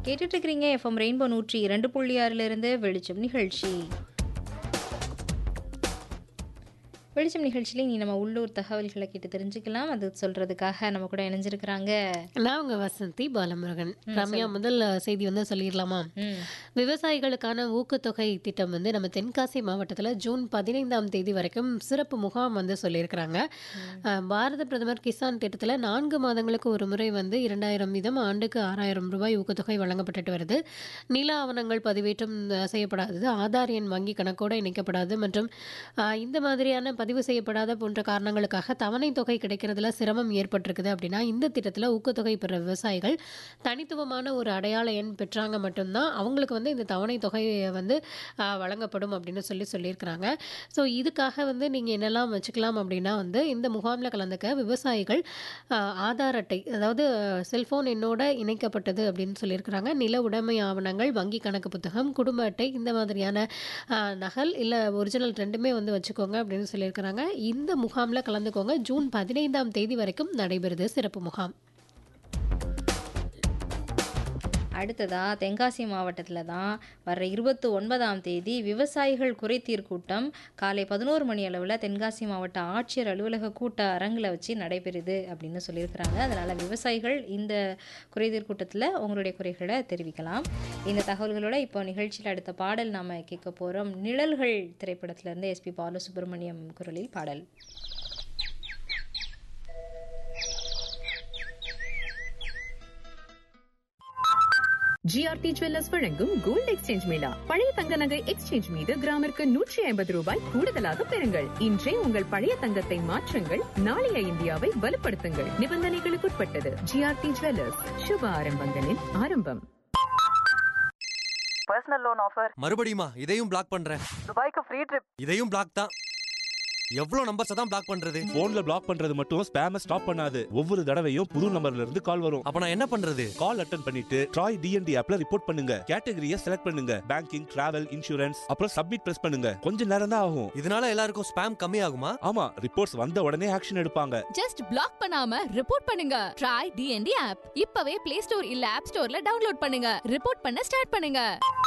கேட்டுட்டு இருக்கிறீங்க FM rainbow நூற்றி இரண்டு புள்ளி ஆறிலிருந்து வெளிச்சம் நிகழ்ச்சி வெளிச்சம் நிகழ்ச்சியில நீ நம்ம உள்ளூர் தகவல்களை கேட்டு தெரிஞ்சுக்கலாம் அது சொல்றதுக்காக நம்ம கூட இணைஞ்சிருக்கிறாங்க நான் உங்க வசந்தி பாலமுருகன் ரம்யா முதல் அஹ், செய்தி வந்து சொல்லிடலாமா ம் விவசாயிகளுக்கான ஊக்கத்தொகை திட்டம் வந்து நம்ம தென்காசி மாவட்டத்தில் ஜூன் பதினைந்தாம் தேதி வரைக்கும் சிறப்பு முகாம் வந்து சொல்லியிருக்கிறாங்க அஹ், பாரத பிரதமர் கிசான் திட்டத்தில் நான்கு மாதங்களுக்கு ஒரு முறை வந்து இரண்டாயிரம் வீதம் ஆண்டுக்கு ஆறாயிரம் ரூபாய் ஊக்கத்தொகை வழங்கப்பட்டுட்டு வருது நில ஆவணங்கள் பதிவேற்றம் அஹ், செய்யப்படாதது ஆதார் எண் வங்கி கணக்கோடு இணைக்கப்படாது மற்றும் அஹ், இந்த மாதிரியான பதிவு செய்யப்படாத போன்ற காரணங்களுக்காக தவணை தொகை கிடைக்கிறதுல சிரமம் ஏற்பட்டிருக்குது அப்படின்னா இந்த திட்டத்தில் ஊக்கத்தொகை பெற விவசாயிகள் தனித்துவமான ஒரு அடையாள எண் பெற்றாங்க மட்டும்தான் அவங்களுக்கு வந்து இந்த தவணை தொகை வந்து ஆஹ், வழங்கப்படும் அப்படின்னு சொல்லி சொல்லியிருக்கிறாங்க ஸோ இதுக்காக வந்து நீங்கள் என்னெல்லாம் வச்சுக்கலாம் அப்படின்னா வந்து இந்த முகாமில் கலந்துக்க விவசாயிகள் ஆஹ், ஆதார் அட்டை அதாவது செல்ஃபோன் எண்ணோட இணைக்கப்பட்டது அப்படின்னு சொல்லியிருக்கிறாங்க நில உடைமை ஆவணங்கள் வங்கி கணக்கு புத்தகம் குடும்ப அட்டை இந்த மாதிரியான ஆஹ், நகல் இல்லை ஒரிஜினல் ரெண்டுமே வந்து வச்சுக்கோங்க அப்படின்னு சொல்லியிருக்கிறாங்க இந்த முகாமில் கலந்துக்கோங்க ஜூன் பதினைந்தாம் தேதி வரைக்கும் நடைபெறுது சிறப்பு முகாம் அடுத்ததா தென்காசி மாவட்டத்தில் தான் வர இருபத்தி ஒன்பதாம் தேதி விவசாயிகள் குறைதீர் கூட்டம் காலை பதினோரு மணி அளவில் தென்காசி மாவட்ட ஆட்சியர் அலுவலக கூட்ட அரங்கில் வச்சு நடைபெறுது அப்படின்னு சொல்லியிருக்கிறாங்க அதனால் விவசாயிகள் இந்த குறைதீர் கூட்டத்தில் உங்களுடைய குறைகளை தெரிவிக்கலாம் இந்த தகவல்களோட இப்போ நிகழ்ச்சியில் அடுத்த பாடல் நாம் கேட்க போகிறோம் நிழல்கள் திரைப்படத்திலிருந்து எஸ்பி பாலசுப்ரமணியம் குரலில் பாடல் ஜிஆர்டி ஜுவல்லர்ஸ் வழங்கும் கோல்ட் எக்ஸ்சேஞ்ச் மேளா பழைய தங்க நகை எக்ஸ்சேஞ்ச் மீது கிராமிற்கு நூற்றி ஐம்பது ரூபாய் கூடுதலாக பெறுங்கள் இன்றே உங்கள் பழைய தங்கத்தை மாற்றுங்கள் நாளைய இந்தியாவை வலுப்படுத்துங்கள் நிபந்தனைகளுக்குட்பட்டது ஜிஆர்டி ஜுவல்லர்ஸ் சுப ஆரம்பங்களின் ஆரம்பம் பர்சனல் லோன் ஆஃபர் மறுபடியுமா இதையும் பிளாக் பண்றேன் துபாய்க்கு ஃப்ரீ ட்ரிப் இதையும் பிளாக் தான் எவ்வளவு நம்பர்ஸ் தான் பிளாக் பண்றது போன்ல பிளாக் பண்றது மட்டும் ஸ்பேம ஸ்டாப் பண்ணாது ஒவ்வொரு தடவையும் புது நம்பர்ல இருந்து கால் வரும் அப்ப நான் என்ன பண்றது கால் அட்டன் பண்ணிட்டு ட்ராய் டிஎன்டி ஆப்ல ரிப்போர்ட் பண்ணுங்க கேட்டகரியை செலக்ட் பண்ணுங்க பேங்கிங் டிராவல் இன்சூரன்ஸ் அப்புறம் சப்மிட் பிரஸ் பண்ணுங்க கொஞ்ச நேரம் தான் ஆகும் இதனால எல்லாருக்கும் ஸ்பேம் கம்மி ஆகுமா ஆமா ரிப்போர்ட்ஸ் வந்த உடனே ஆக்ஷன் எடுப்பாங்க ஜஸ்ட் பிளாக் பண்ணாம ரிப்போர்ட் பண்ணுங்க ட்ரை டிஎன்டி ஆப் இப்பவே பிளே ஸ்டோர் இல்ல ஆப் ஸ்டோர்ல டவுன்லோட் பண்ணுங்க ரிப்போர்ட் பண்ண ஸ்டார்ட் பண்ணுங்க